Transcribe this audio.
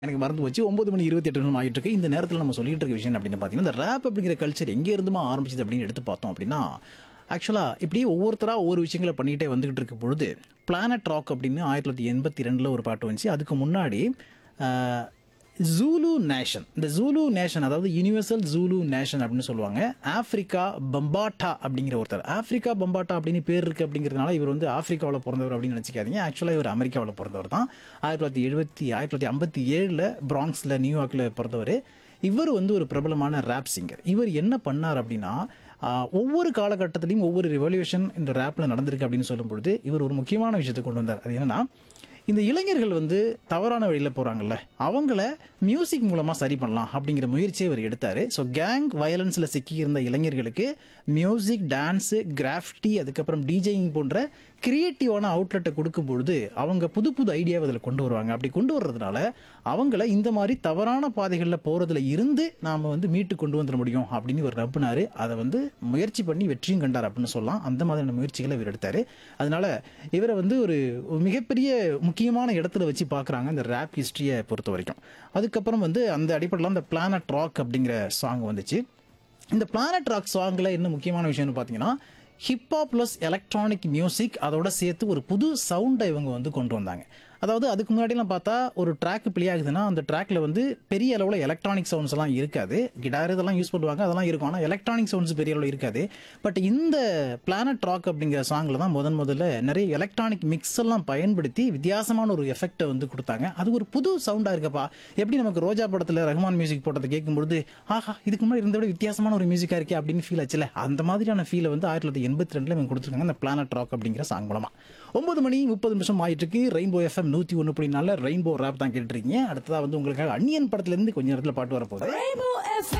எனக்கு மறந்து போச்சு ஒன்பது மணி இருபத்தி எட்டு நிமிஷம் ஆகிட்டு இருக்கு இந்த நேரத்தில் நம்ம சொல்லிட்டு இருக்க விஷயம் அப்படின்னு பார்த்தீங்கன்னா இந்த ரேப் அப்படிங்கிற கல்ச்சர் எங்கே இருந்துமா ஆரம்பிச்சது அப்படின்னு எடுத்து பார்த்தோம் அப்படின்னா ஆக்சுவலாக இப்படியே ஒவ்வொருத்தராக ஒவ்வொரு விஷயங்களை பண்ணிகிட்டே வந்துகிட்டு இருக்க பொழுது பிளானட் ராக் அப்படின்னு ஆயிரத்தி தொள்ளாயிரத்தி எண்பத்தி ரெண்டில் ஒரு பாட்டு வந்துச்சு அதுக்கு முன்னாடி ஜூலு நேஷன் இந்த ஜூலு நேஷன் அதாவது யுனிவர்சல் ஜூலு நேஷன் அப்படின்னு சொல்லுவாங்க ஆப்பிரிக்கா பம்பாட்டா அப்படிங்கிற ஒருத்தர் ஆப்பிரிக்கா பம்பாட்டா அப்படின்னு பேர் இருக்கு அப்படிங்கிறதுனால இவர் வந்து ஆப்பிரிக்காவில் பிறந்தவர் அப்படின்னு நினச்சிக்காதீங்க ஆக்சுவலாக இவர் அமெரிக்காவில் பிறந்தவர் தான் ஆயிரத்தி தொள்ளாயிரத்தி எழுபத்தி ஆயிரத்தி தொள்ளாயிரத்தி ஐம்பத்தி ஏழில் பிராங்ஸில் நியூயார்க்கில் பிறந்தவர் இவர் வந்து ஒரு பிரபலமான ரேப் சிங்கர் இவர் என்ன பண்ணார் அப்படின்னா ஆஹ், ஒவ்வொரு காலகட்டத்திலையும் ஒவ்வொரு ரெவல்யூஷன் இந்த ரேப்பில் நடந்திருக்கு அப்படின்னு சொல்லும் பொழுது இவர் ஒரு முக்கியமான விஷயத்தை கொண்டு வந்தார் அது என்னன்னா இந்த இளைஞர்கள் வந்து தவறான வழியில் போகிறாங்கல்ல அவங்கள மியூசிக் மூலமாக சரி பண்ணலாம் அப்படிங்கிற முயற்சியை இவர் எடுத்தார் ஸோ கேங் வயலன்ஸில் சிக்கியிருந்த இளைஞர்களுக்கு மியூசிக் டான்ஸு கிராஃப்டி அதுக்கப்புறம் டிஜேயிங் போன்ற கிரியேட்டிவான அவுட்லெட்டை கொடுக்கும் பொழுது அவங்க புது புது ஐடியாவை அதில் கொண்டு வருவாங்க அப்படி கொண்டு வர்றதுனால அவங்கள இந்த மாதிரி தவறான பாதைகளில் போகிறதுல இருந்து நாம் வந்து மீட்டு கொண்டு வந்துட முடியும் அப்படின்னு இவர் நம்பினார் அதை வந்து முயற்சி பண்ணி வெற்றியும் கண்டார் அப்படின்னு சொல்லலாம் அந்த மாதிரியான முயற்சிகளை இவர் எடுத்தார் அதனால இவரை வந்து ஒரு ஒரு மிகப்பெரிய முக்கியமான இடத்துல வச்சு பார்க்குறாங்க இந்த ரேப் ஹிஸ்ட்ரியை பொறுத்த வரைக்கும் அதுக்கப்புறம் வந்து அந்த அடிப்படையில் அந்த பிளானட் ராக் அப்படிங்கிற சாங் வந்துச்சு இந்த பிளானட் ராக் சாங்கில் என்ன முக்கியமான விஷயம்னு பார்த்தீங்கன்னா ஹிப்ஹாப் ப்ளஸ் எலக்ட்ரானிக் மியூசிக் அதோட சேர்த்து ஒரு புது சவுண்டை இவங்க வந்து கொண்டு வந்தாங்க அதாவது அதுக்கு முன்னாடிலாம் பார்த்தா ஒரு ட்ராக் ப்ளே ஆகுதுன்னா அந்த ட்ராக்ல வந்து பெரிய அளவில் எலக்ட்ரானிக் சவுண்ட்ஸ் எல்லாம் இருக்காது கிட்டார் இதெல்லாம் யூஸ் பண்ணுவாங்க அதெல்லாம் இருக்கும் ஆனால் எலக்ட்ரானிக் சவுண்ட்ஸ் பெரிய அளவில் இருக்காது பட் இந்த பிளானட் ராக் அப்படிங்கிற சாங்கில் தான் முதன் முதல்ல நிறைய எலக்ட்ரானிக் மிக்ஸ் எல்லாம் பயன்படுத்தி வித்தியாசமான ஒரு எஃபெக்டை வந்து கொடுத்தாங்க அது ஒரு புது சவுண்டாக இருக்கப்பா எப்படி நமக்கு ரோஜா படத்தில் ரஹ்மான் மியூசிக் போட்டதை கேட்கும்பொழுது ஆஹா இதுக்கு முன்னாடி இருந்த விட வித்தியாசமான ஒரு மியூசிக்காக இருக்கே அப்படின்னு ஃபீல் ஆச்சுல அந்த மாதிரியான ஃபீலை வந்து ஆயிரத்தி தொள்ளாயிரத்தி எண்பத்தி ரெண்டில் இவங்க கொடுத்துருக்காங்க இந்த பிளானட் ராக் அப்படிங்கிற சாங் மூலமா ஒன்பது மணி முப்பது நிமிஷம் ஆயிட்டு இருக்கு ரெயின்போ எஃப்எம் நூற்றி ஒன்று அப்படின்னால ரெயின்போ ரேப் தான் கேட்டுருக்கீங்க அடுத்ததாக வந்து உங்களுக்காக அன்னியன் படத்துலேருந்து கொஞ்ச நேரத்தில் பாட்டு வரப்போகுது Rainbow FM.